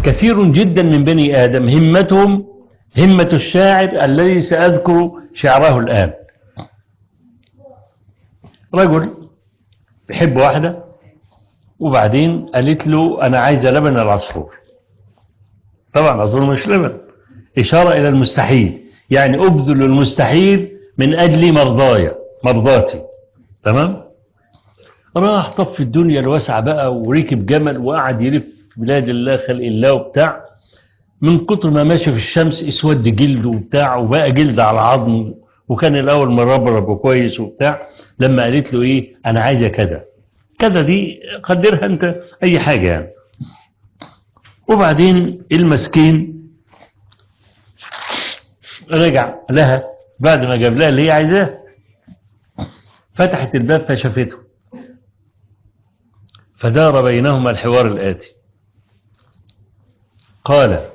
كثير جدا من بني آدم همتهم همة الشاعر الذي سأذكر شعره الآن رجل بيحب واحدة وبعدين قالت له أنا عايزة لبن العصفور طبعا العصفور مش لبن إشارة إلى المستحيل يعني أبذل المستحيل من أجل مرضايا مرضاتي تمام راح طف الدنيا الواسعة بقى وركب جمل وقعد يلف بلاد الله خلق الله وبتاع من كتر ما ماشي في الشمس اسود جلده وبتاع وبقى جلد على عظمه وكان الاول مربرب وكويس وبتاع لما قالت له ايه انا عايزه كذا كذا دي قدرها انت اي حاجه يعني وبعدين المسكين رجع لها بعد ما جاب لها اللي هي عايزاه فتحت الباب فشافته فدار بينهما الحوار الآتي قال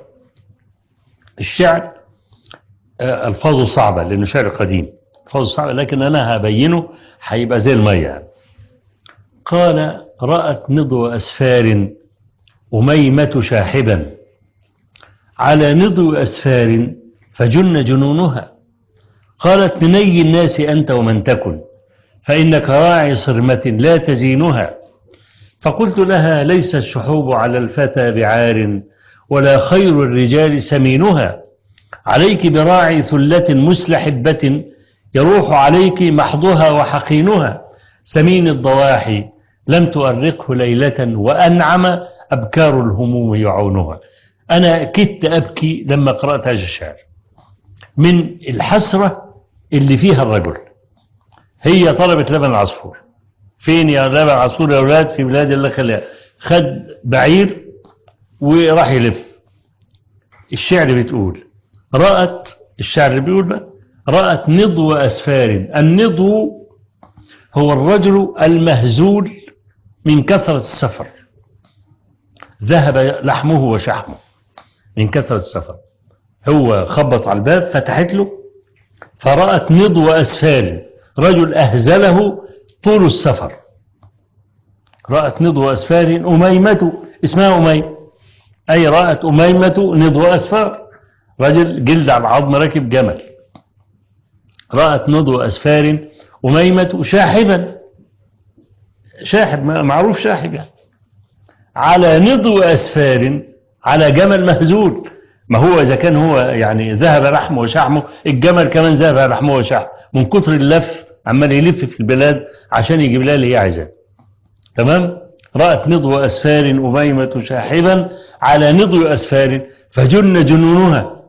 الشعر ألفاظه صعبة لأنه شعر قديم ألفاظه صعبة لكن أنا هبينه هيبقى زي المية يعني. قال رأت نضو أسفار أميمة شاحبا على نضو أسفار فجن جنونها قالت من أي الناس أنت ومن تكن فإنك راعي صرمة لا تزينها فقلت لها ليس الشحوب على الفتى بعار ولا خير الرجال سمينها عليك براعي ثلة مسلحبة يروح عليك محضها وحقينها سمين الضواحي لم تؤرقه ليلة وأنعم أبكار الهموم يعونها أنا كدت أبكي لما قرأت هذا الشعر من الحسرة اللي فيها الرجل هي طلبت لبن العصفور فين يا لبن العصفور يا أولاد في بلاد الله خليها خد بعير وراح يلف الشعر بتقول رأت الشعر بيقول بقى رأت نضو أسفار النضو هو الرجل المهزول من كثرة السفر ذهب لحمه وشحمه من كثرة السفر هو خبط على الباب فتحت له فرأت نضو أسفار رجل أهزله طول السفر رأت نضو أسفار أميمة اسمها أميم أي رأت أميمة نضو أسفار رجل جلد على العظم راكب جمل رأت نضو أسفار أميمة شاحبا شاحب معروف شاحب يعني على نضو أسفار على جمل مهزول ما هو إذا كان هو يعني ذهب لحمه وشحمه الجمل كمان ذهب لحمه وشحمه من كتر اللف عمال يلف في البلاد عشان يجيب لها اللي هي عايزاه تمام رأت نضو أسفار أميمة شاحبا على نضو أسفار فجن جنونها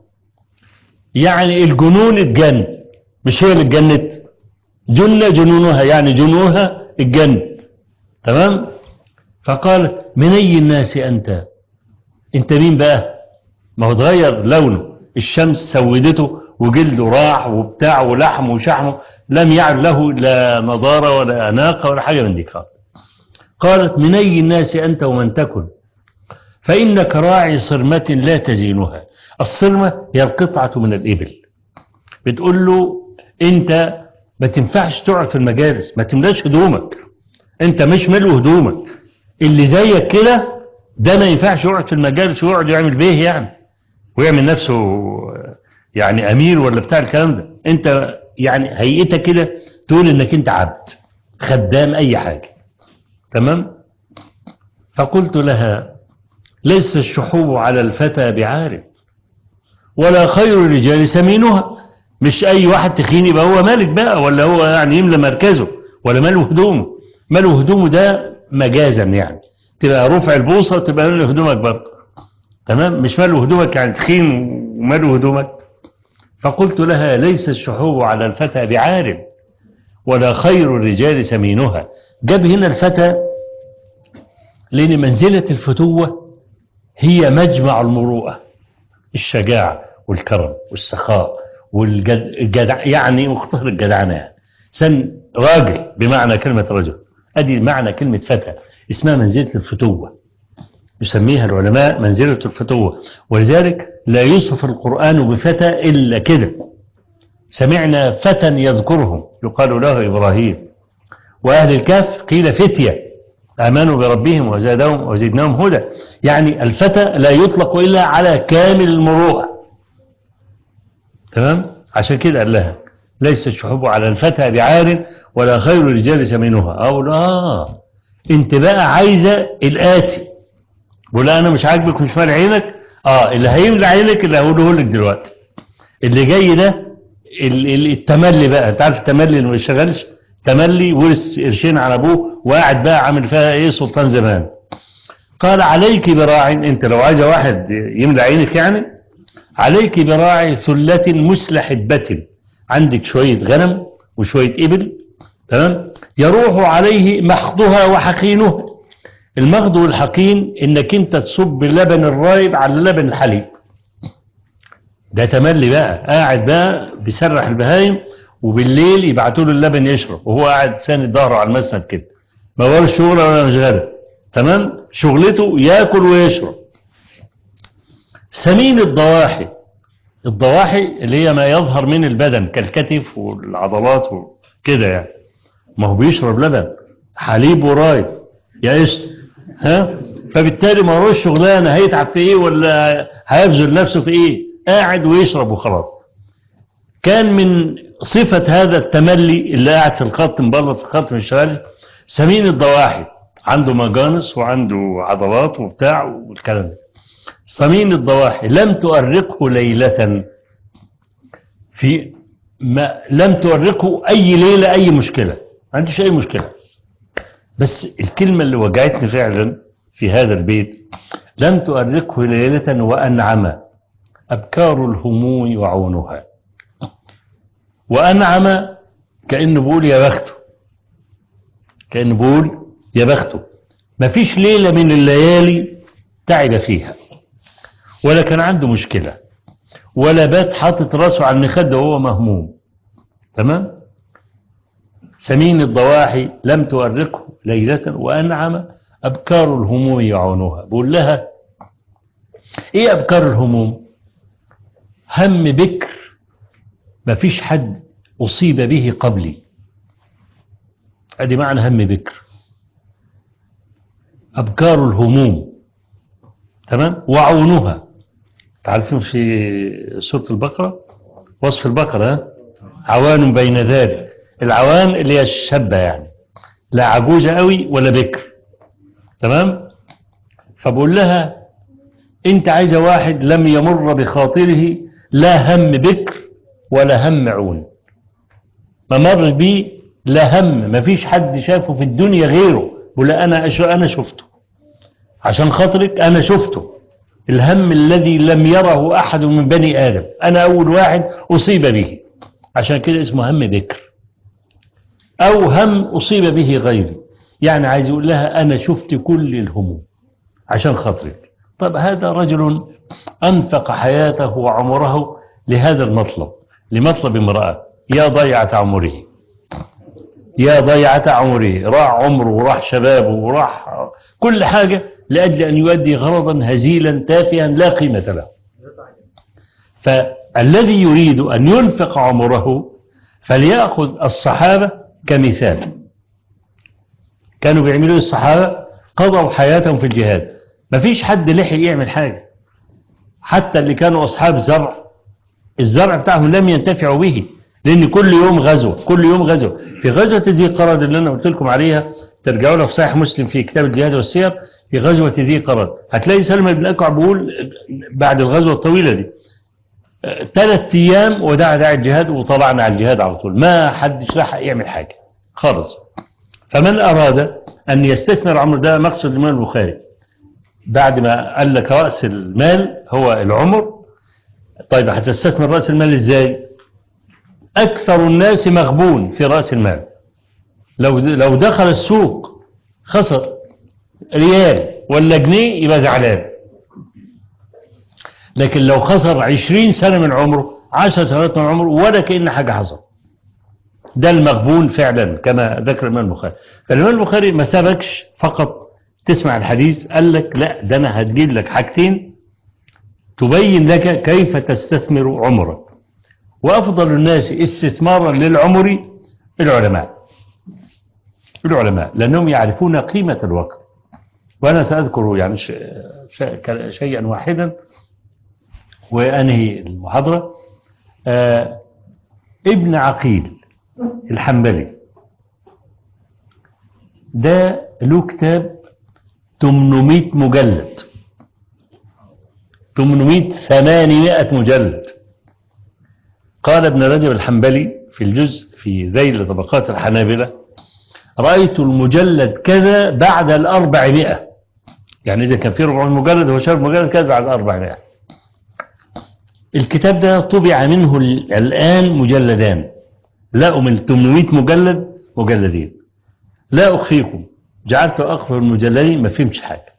يعني الجنون اتجن مش هي اللي اتجنت جن جنونها يعني جنونها اتجن تمام فقالت من أي الناس أنت أنت مين بقى ما هو اتغير لونه الشمس سودته وجلده راح وبتاع ولحم وشحمه لم يعد له لا نضارة ولا أناقة ولا حاجة من دي قال. قالت من أي الناس أنت ومن تكن فإنك راعي صرمة لا تزينها الصرمة هي القطعة من الإبل بتقول له أنت ما تنفعش تقعد في المجالس ما تملاش هدومك أنت مش ملو هدومك اللي زيك كده ده ما ينفعش يقعد في المجالس ويقعد يعمل بيه يعني ويعمل نفسه يعني أمير ولا بتاع الكلام ده أنت يعني هيئتك كده تقول انك انت عبد خدام اي حاجة تمام فقلت لها ليس الشحوب على الفتى بعارف ولا خير الرجال سمينها مش اي واحد تخين يبقى هو مالك بقى ولا هو يعني يملى مركزه ولا ماله هدومه ماله هدومه ده مجازا يعني تبقى رفع البوصة تبقى ماله هدومك برضه تمام مش ماله هدومك يعني تخين وماله هدومك فقلت لها ليس الشحوب على الفتى بعارف ولا خير الرجال سمينها جاب هنا الفتى لأن منزلة الفتوة هي مجمع المروءة الشجاعة والكرم والسخاء والجدع يعني مختصر الجدعنة يعني سن راجل بمعنى كلمة رجل أدي معنى كلمة فتى اسمها منزلة الفتوة يسميها العلماء منزلة الفتوة ولذلك لا يوصف القرآن بفتى إلا كده سمعنا فتى يذكرهم يقال له إبراهيم وأهل الكهف قيل فتية آمنوا بربهم وزادهم وزدناهم هدى يعني الفتى لا يطلق إلا على كامل المروءة تمام عشان كده قال لها ليس الشحوب على الفتى بعار ولا خير الرجال سمينها أو لا انت بقى عايزة الآتي بقول انا مش عاجبك مش مال عينك اه اللي هيملى عينك اللي هقوله لك دلوقتي اللي جاي ده التملي بقى انت عارف التملي اللي ما يشتغلش تملي ورث قرشين على ابوه وقاعد بقى عامل فيها ايه سلطان زمان قال عليك براع انت لو عايزه واحد يملى عينك يعني عليك براع ثلة مسلحبة عندك شوية غنم وشوية إبل تمام يروح عليه مخضها وحقينها المخض والحقين انك انت تصب اللبن الرايب على لبن الحليب ده تملي بقى قاعد بقى بيسرح البهايم وبالليل يبعتوا له اللبن يشرب وهو قاعد ساند ظهره على المسند كده ما ولا شغل ولا مشغله تمام شغلته ياكل ويشرب سمين الضواحي الضواحي اللي هي ما يظهر من البدن كالكتف والعضلات وكده يعني ما هو بيشرب لبن حليب ورايب يا قشط ها فبالتالي ما هوش شغلانه هيتعب في ايه ولا هيبذل نفسه في ايه قاعد ويشرب وخلاص كان من صفة هذا التملي اللي قاعد في الخط مبلط في الخط مش شغال سمين الضواحي عنده مجانس وعنده عضلات وبتاع والكلام ده سمين الضواحي لم تؤرقه ليلة في ما لم تؤرقه أي ليلة أي مشكلة ما عندوش أي مشكلة بس الكلمة اللي وجعتني فعلا في هذا البيت لم تؤرقه ليلة وأنعم أبكار الهموم وعونها وأنعم كأنه بيقول يا بخته كأنه بيقول يا بخته مفيش ليلة من الليالي تعب فيها ولا كان عنده مشكلة ولا بات حاطط راسه على المخدة وهو مهموم تمام سمين الضواحي لم تؤرقه ليلة وأنعم أبكار الهموم يعونها بقول لها إيه أبكار الهموم هم بكر ما فيش حد أصيب به قبلي ادي معنى هم بكر أبكار الهموم تمام وعونها تعرفون في سورة البقرة وصف البقرة عوان بين ذلك العوان اللي هي الشابة يعني لا عجوزة قوي ولا بكر تمام فبقول لها انت عايزة واحد لم يمر بخاطره لا هم بكر ولا هم عون ما مر بيه لا هم ما فيش حد شافه في الدنيا غيره بقول انا انا شفته عشان خاطرك انا شفته الهم الذي لم يره احد من بني ادم انا اول واحد اصيب به عشان كده اسمه هم بكر او هم اصيب به غيري يعني عايز يقول لها انا شفت كل الهموم عشان خاطرك طب هذا رجل انفق حياته وعمره لهذا المطلب لمطلب امرأة يا ضيعة عمره يا ضيعة عمره راح عمره وراح شبابه وراح كل حاجة لأجل أن يؤدي غرضا هزيلا تافها لا قيمة له فالذي يريد أن ينفق عمره فليأخذ الصحابة كمثال كانوا بيعملوا الصحابة قضوا حياتهم في الجهاد ما فيش حد لحق يعمل حاجة حتى اللي كانوا أصحاب زرع الزرع بتاعهم لم ينتفعوا به لأن كل يوم غزو كل يوم غزو في غزوة ذي قرد اللي أنا قلت لكم عليها ترجعوا له في صحيح مسلم في كتاب الجهاد والسير في غزوة ذي قرد هتلاقي سلمى بن أكوع بيقول بعد الغزوة الطويلة دي ثلاث أيام ودعا داعي الجهاد وطلعنا على الجهاد على طول ما حدش لحق يعمل حاجة خالص فمن أراد أن يستثمر عمر ده مقصد الإمام البخاري بعد ما قال لك رأس المال هو العمر طيب هتستثمر رأس المال إزاي أكثر الناس مغبون في رأس المال لو لو دخل السوق خسر ريال ولا جنيه يبقى زعلان لكن لو خسر عشرين سنة من عمره عشر سنوات من عمره ولا كأن حاجة حصل ده المغبون فعلا كما ذكر الإمام البخاري فالإمام البخاري ما سابكش فقط تسمع الحديث قال لك لا ده أنا هتجيب لك حاجتين تبين لك كيف تستثمر عمرك وأفضل الناس استثمارا للعمر العلماء العلماء لأنهم يعرفون قيمة الوقت وأنا سأذكر يعني ش- ش- شيئا واحدا وأنهي المحاضرة آه ابن عقيل الحنبلي ده له كتاب 800 مجلد 800 800 مجلد قال ابن رجب الحنبلي في الجزء في ذيل طبقات الحنابلة رأيت المجلد كذا بعد الأربعمائة يعني إذا كان في 400 مجلد هو شاف مجلد كذا بعد الأربعمائة الكتاب ده طبع منه ال- الآن مجلدان لقوا من 800 مجلد مجلدين لا أخفيكم جعلت أقرأ المجلدين ما فهمش حاجة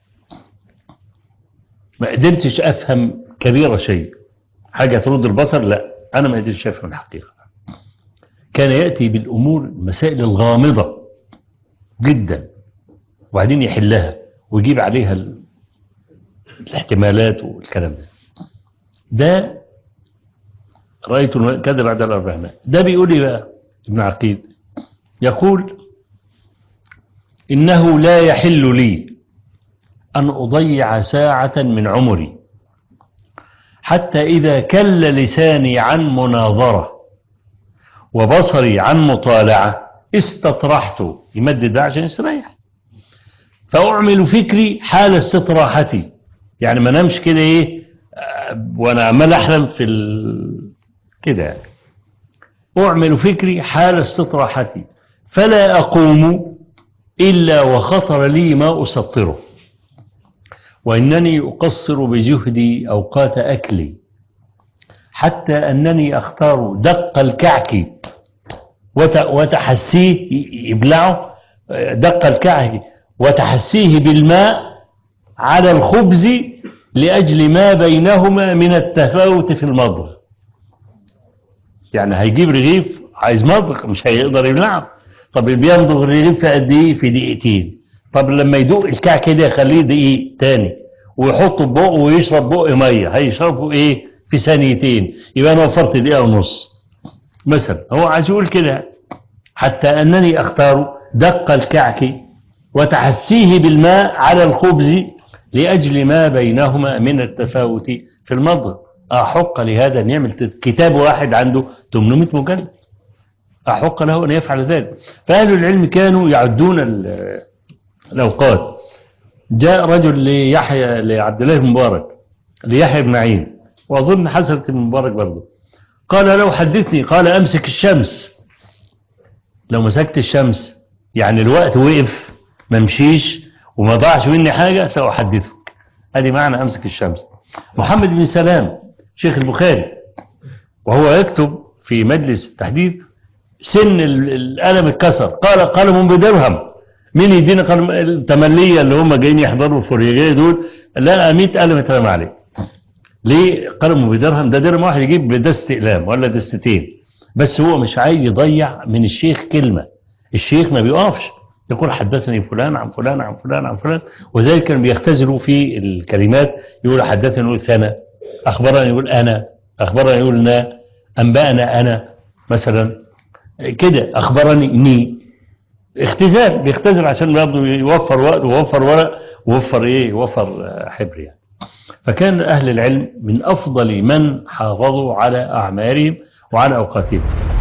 ما قدرتش أفهم كبيرة شيء حاجة ترد البصر لا أنا ما قدرتش أفهم الحقيقة كان يأتي بالأمور المسائل الغامضة جدا وبعدين يحلها ويجيب عليها ال- الاحتمالات والكلام ده ده رأيت الم- كذا بعد الأربعمائة ده بيقول إيه بقى ابن عقيل يقول إنه لا يحل لي أن أضيع ساعة من عمري حتى إذا كل لساني عن مناظرة وبصري عن مطالعة استطرحت يمدد بقى عشان يستريح فأعمل فكري حال استطراحتي يعني ما نمش كده إيه آه، وأنا عمال أحلم في ال... كده يعني. أعمل فكري حال استطراحتي فلا أقوم إلا وخطر لي ما أسطره وإنني أقصر بجهدي أوقات أكلي حتى أنني أختار دق الكعك وت- وتحسيه ي- يبلعه دق الكعك وتحسيه بالماء على الخبز لأجل ما بينهما من التفاوت في المضغ يعني هيجيب رغيف عايز مضغ مش هيقدر يبلعه طب بيمضغ الرغيف في قد ايه في دقيقتين طب لما يدوق الكعك كده يخليه دقيق تاني ويحطه في بقه ويشرب بقه ميه هيشربه ايه في ثانيتين يبقى انا وفرت دقيقه ونص مثلا هو عايز يقول كده حتى انني اختار دق الكعك وتحسيه بالماء على الخبز لاجل ما بينهما من التفاوت في المضغ احق لهذا ان يعمل كتاب واحد عنده 800 مجلد أحق له أن يفعل ذلك فأهل العلم كانوا يعدون ال- الأوقات جاء رجل ليحيى لعبد الله بن مبارك ليحيى بن معين وأظن حسنة بن مبارك برضه قال له حدثني قال أمسك الشمس لو مسكت الشمس يعني الوقت وقف ما مشيش وما ضاعش مني حاجة سأحدثك هذه معنى أمسك الشمس محمد بن سلام شيخ البخاري وهو يكتب في مجلس التحديث سن ال- القلم اتكسر قال قلم بدرهم مين يدينا قلم التملية اللي هم جايين يحضروا الفوريجية دول لا 100 قلم اترمى عليه ليه قلم بدرهم ده درهم واحد يجيب بدست اقلام ولا دستتين بس هو مش عايز يضيع من الشيخ كلمة الشيخ ما بيقفش يقول حدثني فلان عن فلان عن فلان عن فلان وذلك كانوا بيختزلوا في الكلمات يقول حدثني يقول ثنا أخبرني يقول أنا أخبرني يقول نا أنبأنا أنا مثلا كده أخبرني ني اختزال بيختزل عشان برضه يوفر وقت ويوفر ورق ويوفر ايه يوفر آه، حبر يعني فكان أهل العلم من أفضل من حافظوا على أعمارهم وعلى أوقاتهم